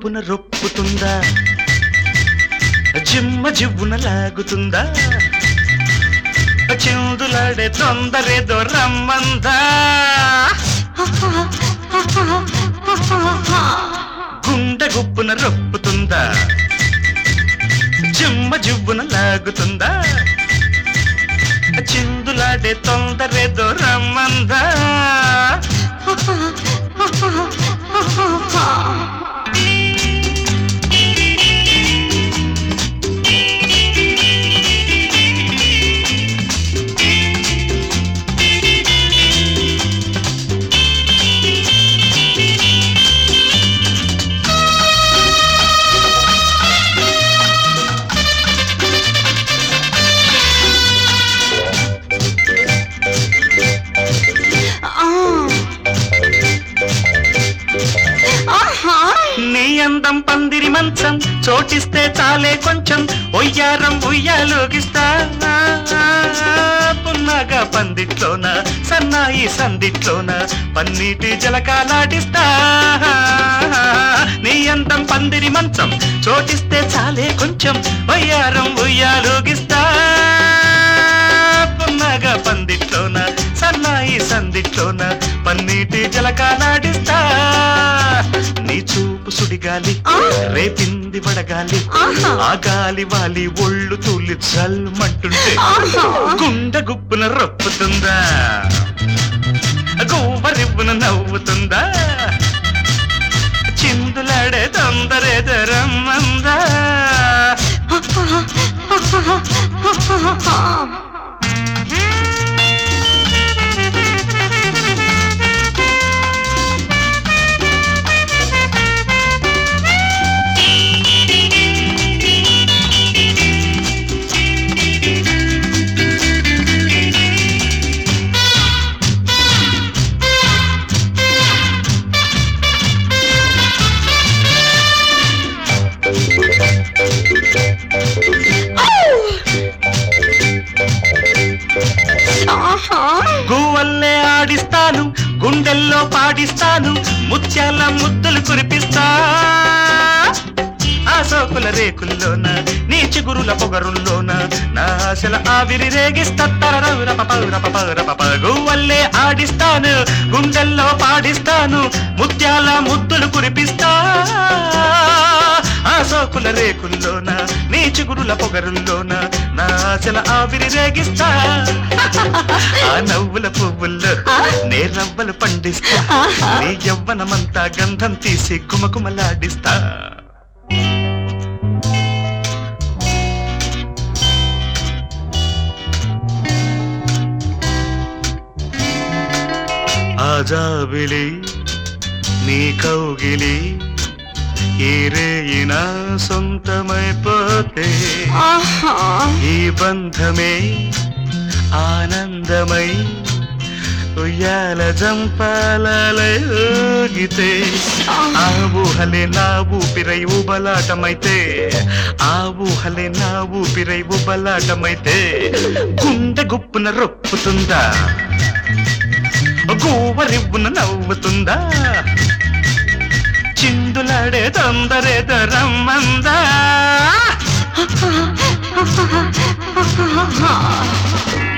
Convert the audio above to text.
గుప్పున రొప్పుతుందా జిమ్మ జివ్వున లాగుతుందా చిందులాడే తొందరేదో రమ్మందా గుండె గుప్పున రొప్పుతుందా జిమ్మ జివ్వున లాగుతుందా చిందులాడే తొందరేదో రమ్మందా నీ అందం పందిరి మంచం చోటిస్తే చాలే కొంచెం ఒయ్యారం ఉయ్యాలోగిస్తా పున్నాగా పందిట్లోన సన్నాయి సందిట్లోన పన్నీటి జలకాలాడిస్తా నీ అందం పందిరి మంచం చోటిస్తే చాలే కొంచెం ఒయ్యారం ఉయ్యాలోగిస్తా పున్నాగా పందిట్లోన సన్నాయి సందిట్లోన పన్నీటి జలకాలాడిస్తా నీ చూపు సుడిగాలి రేపింది వడగాలి ఆ గాలి వాలి ఒళ్ళు తూలి చల్మంటుంటే గుండె గుప్పున రొప్పుతుందా గువ్వరివ్వున నవ్వుతుందా చిందులాడే తొందరేదరమ్మందా గువ్వల్లే ఆడిస్తాను గుండెల్లో పాడిస్తాను ముత్యాల ముద్దులు కురిపిస్తా ఆ సోకుల రేకుల్లోన నీ చిగురుల పొగరుల్లోన నా ఆశల ఆవిరి రేగిస్తా గువ్వల్లే ఆడిస్తాను గుండెల్లో పాడిస్తాను ముత్యాల ముద్దులు కురిపిస్తా ఆ సోకుల రేకుల్లోన నీ చిగురుల పొగరుల్లోన నా ఆశల ఆవిరి రేగిస్తా ఆ నవ్వుల పువ్వుల్లో నే రవ్వలు పండిస్తా నీ యవ్వనమంతా గంధం తీసి కుమకుమలాడిస్తా ఆజాబిలి నీ కౌగిలి ఈ రేయిన సొంతమైపోతే ఈ బంధమే ఆనందమై ఉయ్యాల జంపాలయోగితే ఆ ఊహలే నా ఊపిరై ఉబలాటమైతే ఆ ఊహలే నా ఊపిరై ఉబలాటమైతే గుండె గుప్పున రొప్పుతుందా గోవరివ్వున నవ్వుతుందా చిందులాడే తొందరేద రమ్మందా Ah